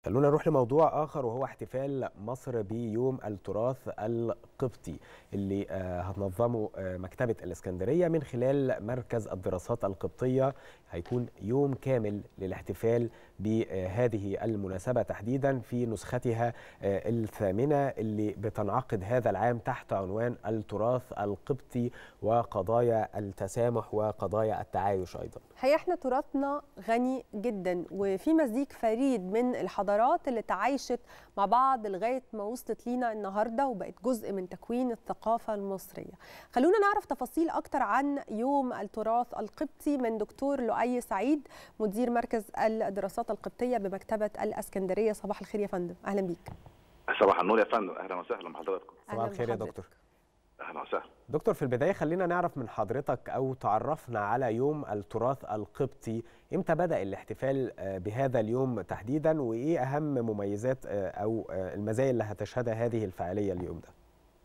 خلونا نروح لموضوع آخر وهو احتفال مصر بيوم التراث القبطي اللي هتنظمه مكتبة الإسكندرية من خلال مركز الدراسات القبطية هيكون يوم كامل للاحتفال بهذه المناسبة تحديدا في نسختها الثامنة اللي بتنعقد هذا العام تحت عنوان التراث القبطي وقضايا التسامح وقضايا التعايش أيضا هي احنا تراثنا غني جدا وفي مزيج فريد من الحضارات اللي تعايشت مع بعض لغايه ما وصلت لينا النهارده وبقت جزء من تكوين الثقافه المصريه. خلونا نعرف تفاصيل اكتر عن يوم التراث القبطي من دكتور لؤي سعيد مدير مركز الدراسات القبطيه بمكتبه الاسكندريه. صباح الخير يا فندم، اهلا بيك. صباح النور يا فندم، اهلا وسهلا بحضراتكم. صباح الخير يا دكتور. اهلا وسهلا دكتور في البدايه خلينا نعرف من حضرتك او تعرفنا على يوم التراث القبطي امتى بدا الاحتفال بهذا اليوم تحديدا وايه اهم مميزات او المزايا اللي هتشهدها هذه الفعاليه اليوم ده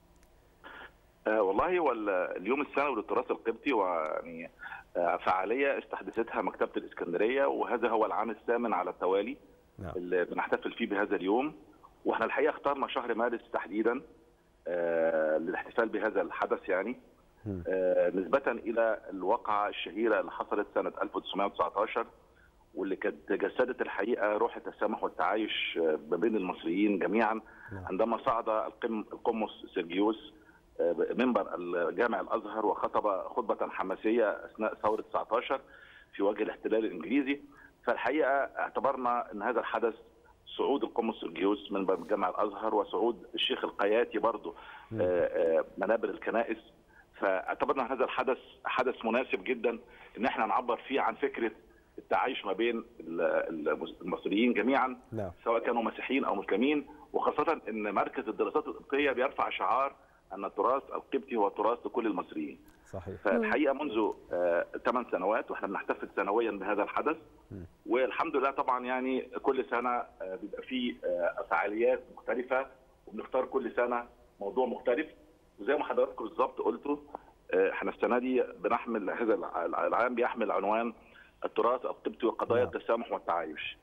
آه والله هو اليوم السنوي للتراث القبطي ويعني آه فعاليه استحدثتها مكتبه الاسكندريه وهذا هو العام الثامن على التوالي نعم. اللي بنحتفل فيه بهذا اليوم واحنا الحقيقه اخترنا شهر مارس تحديدا آه للاحتفال بهذا الحدث يعني آه نسبة إلى الواقعة الشهيرة اللي حصلت سنة 1919 واللي كانت جسدت الحقيقة روح التسامح والتعايش ما بين المصريين جميعا عندما صعد القمص سيرجيوس منبر جامع الأزهر وخطب خطبة حماسية أثناء ثورة 19 في وجه الاحتلال الإنجليزي فالحقيقة اعتبرنا أن هذا الحدث صعود القمص سيرجيوس منبر جامع الازهر وصعود الشيخ القياتي برضه منابر الكنائس فاعتبرنا هذا الحدث حدث مناسب جدا ان احنا نعبر فيه عن فكره التعايش ما بين المصريين جميعا لا. سواء كانوا مسيحيين او مسلمين وخاصه ان مركز الدراسات القبطيه بيرفع شعار ان التراث القبطي هو تراث لكل المصريين. صحيح. فالحقيقه منذ ثمان سنوات واحنا بنحتفل سنويا بهذا الحدث م. والحمد لله طبعا يعني كل سنه بيبقى في فعاليات مختلفه وبنختار كل سنه موضوع مختلف وزي ما حضراتكم بالظبط قلتوا احنا السنه دي بنحمل هذا العام بيحمل عنوان التراث القبطي وقضايا التسامح والتعايش.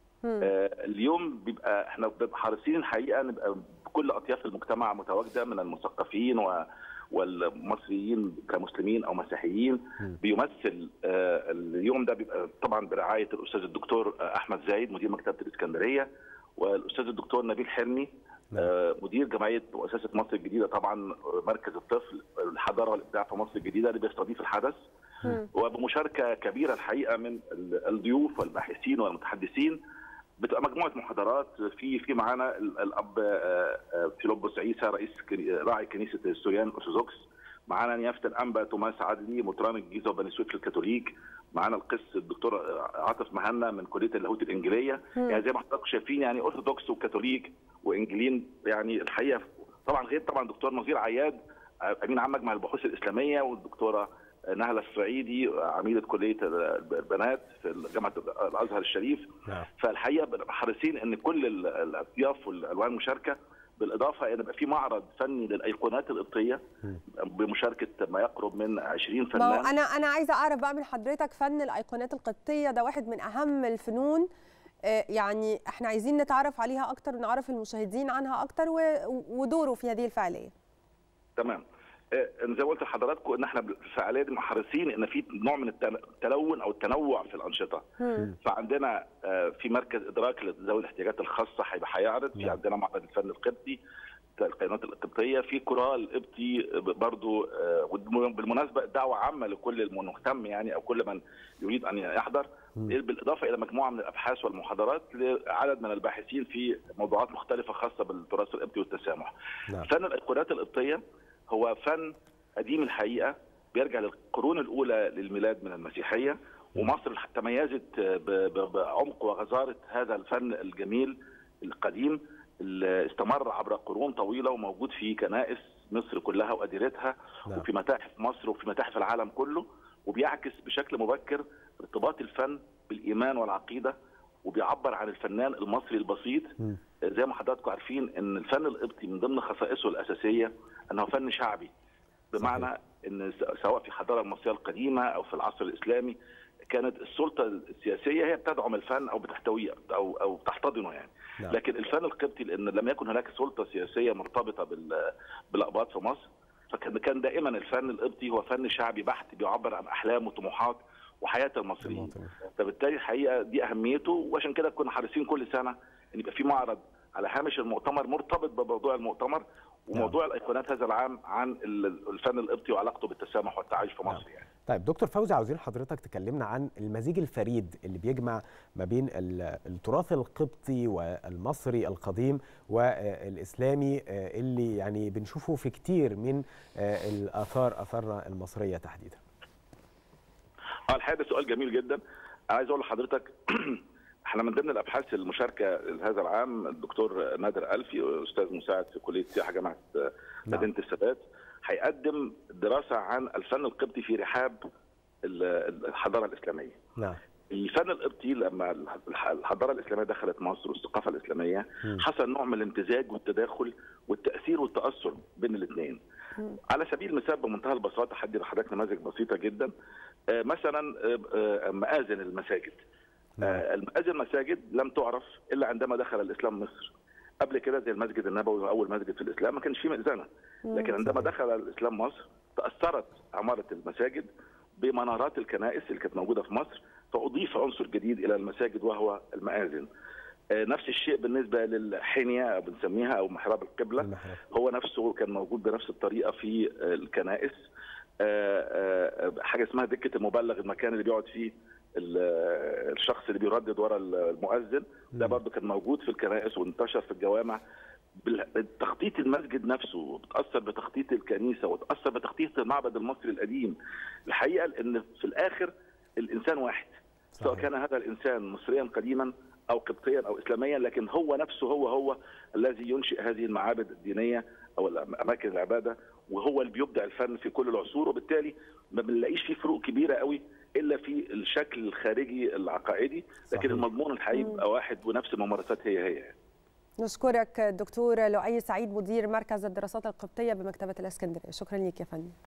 اليوم بيبقى احنا بنبقى حريصين الحقيقه نبقى بكل اطياف المجتمع متواجده من المثقفين و والمصريين كمسلمين او مسيحيين بيمثل اليوم ده بيبقى طبعا برعايه الاستاذ الدكتور احمد زايد مدير مكتبه الاسكندريه والاستاذ الدكتور نبيل حلمي مدير جمعيه مؤسسه مصر الجديده طبعا مركز الطفل الحضاره والابداع في مصر الجديده اللي بيستضيف الحدث وبمشاركه كبيره الحقيقه من الضيوف والباحثين والمتحدثين بتبقى مجموعه محاضرات في في معانا الاب فيلبس عيسى رئيس راعي كنيسه السوريان الارثوذكس معانا نيافه الانبا توماس عدلي مطران الجيزه وبني سويف الكاثوليك معانا القس الدكتور عاطف مهنا من كليه اللاهوت الانجيليه م. يعني زي ما حضراتكم شايفين يعني ارثوذكس وكاثوليك وانجليين يعني الحقيقه طبعا غير طبعا دكتور نظير عياد امين عام مجمع البحوث الاسلاميه والدكتوره نهله الصعيدي عميده كليه البنات في جامعه الازهر الشريف نعم. فالحقيقه حريصين ان كل الاطياف والالوان مشاركه بالاضافه ان يبقى في معرض فني للايقونات القبطيه بمشاركه ما يقرب من 20 فنان انا انا عايزه اعرف بقى من حضرتك فن الايقونات القبطيه ده واحد من اهم الفنون يعني احنا عايزين نتعرف عليها اكتر ونعرف المشاهدين عنها اكتر ودوره في هذه الفعاليه تمام زي ما قلت لحضراتكم ان احنا في الفعاليه دي حريصين ان في نوع من التلون او التنوع في الانشطه فعندنا في مركز ادراك لذوي الاحتياجات الخاصه هيبقى هيعرض في عندنا معرض الفن القبطي القيادات القبطيه في كورال قبطي برضو بالمناسبه دعوه عامه لكل المهتم يعني او كل من يريد ان يحضر بالاضافه الى مجموعه من الابحاث والمحاضرات لعدد من الباحثين في موضوعات مختلفه خاصه بالتراث القبطي والتسامح. نعم. فن الايقونات القبطيه هو فن قديم الحقيقه بيرجع للقرون الاولى للميلاد من المسيحيه ومصر تميزت بعمق وغزاره هذا الفن الجميل القديم اللي استمر عبر قرون طويله وموجود في كنائس مصر كلها واديرتها نعم. وفي متاحف مصر وفي متاحف العالم كله وبيعكس بشكل مبكر ارتباط الفن بالايمان والعقيده وبيعبر عن الفنان المصري البسيط م. زي ما حضراتكم عارفين ان الفن القبطي من ضمن خصائصه الاساسيه انه فن شعبي بمعنى صحيح. ان سواء في الحضاره المصريه القديمه او في العصر الاسلامي كانت السلطه السياسيه هي بتدعم الفن او بتحتويه او او بتحتضنه يعني نعم. لكن الفن القبطي لان لم يكن هناك سلطه سياسيه مرتبطه بال بالاقباط في مصر فكان كان دائما الفن القبطي هو فن شعبي بحت بيعبر عن احلام وطموحات وحياه المصريين المواطنين. فبالتالي الحقيقه دي اهميته وعشان كده كنا حريصين كل سنه ان يبقى في معرض على هامش المؤتمر مرتبط بموضوع المؤتمر وموضوع الايقونات هذا العام عن ال- الفن القبطي وعلاقته بالتسامح والتعايش في مصر يعني طيب دكتور فوزي عاوزين حضرتك تكلمنا عن المزيج الفريد اللي بيجمع ما بين ال- التراث القبطي والمصري القديم والاسلامي آه، اللي يعني بنشوفه في كتير من آه، الاثار اثارنا المصريه تحديدا. اه الحقيقه ده سؤال جميل جدا انا عايز اقول لحضرتك احنا من ضمن الابحاث المشاركه هذا العام الدكتور نادر الفي استاذ مساعد في كليه السياحه جامعه مدينه السادات هيقدم دراسه عن الفن القبطي في رحاب ال- الحضاره الاسلاميه. نعم الفن القبطي لما الح- الحضاره الاسلاميه دخلت مصر والثقافه الاسلاميه مم. حصل نوع من الامتزاج والتداخل والتاثير والتاثر بين الاثنين. على سبيل المثال بمنتهى البساطه هدي لحضرتك نماذج بسيطه جدا آه، مثلا آه، آه، مآذن المساجد. آه، المآذن المساجد لم تعرف الا عندما دخل الاسلام مصر. قبل كده زي المسجد النبوي واول مسجد في الاسلام ما كانش فيه مأذنه. لكن عندما دخل الاسلام مصر تاثرت عماره المساجد بمنارات الكنائس اللي كانت موجوده في مصر فاضيف عنصر جديد الى المساجد وهو المآذن. آه، نفس الشيء بالنسبه للحنيه بنسميها او محراب القبله المحراب. هو نفسه كان موجود بنفس الطريقه في آه، الكنائس آه، آه، حاجه اسمها دكه المبلغ المكان اللي بيقعد فيه ال- آه، الشخص اللي بيردد ورا المؤذن ده برضه كان موجود في الكنائس وانتشر في الجوامع بال- تخطيط المسجد نفسه بتاثر بتخطيط الكنيسه وتاثر بتخطيط المعبد المصري القديم الحقيقه ان في الاخر الانسان واحد سواء صحيح. كان هذا الانسان مصريا قديما او قبطيا او اسلاميا لكن هو نفسه هو هو الذي ينشئ هذه المعابد الدينيه او اماكن العباده وهو اللي بيبدع الفن في كل العصور وبالتالي ما بنلاقيش فيه فروق كبيره قوي الا في الشكل الخارجي العقائدي لكن صحيح. المضمون الحقيقي بيبقى واحد ونفس الممارسات هي هي نشكرك دكتور لؤي سعيد مدير مركز الدراسات القبطيه بمكتبه الاسكندريه شكرا لك يا فندم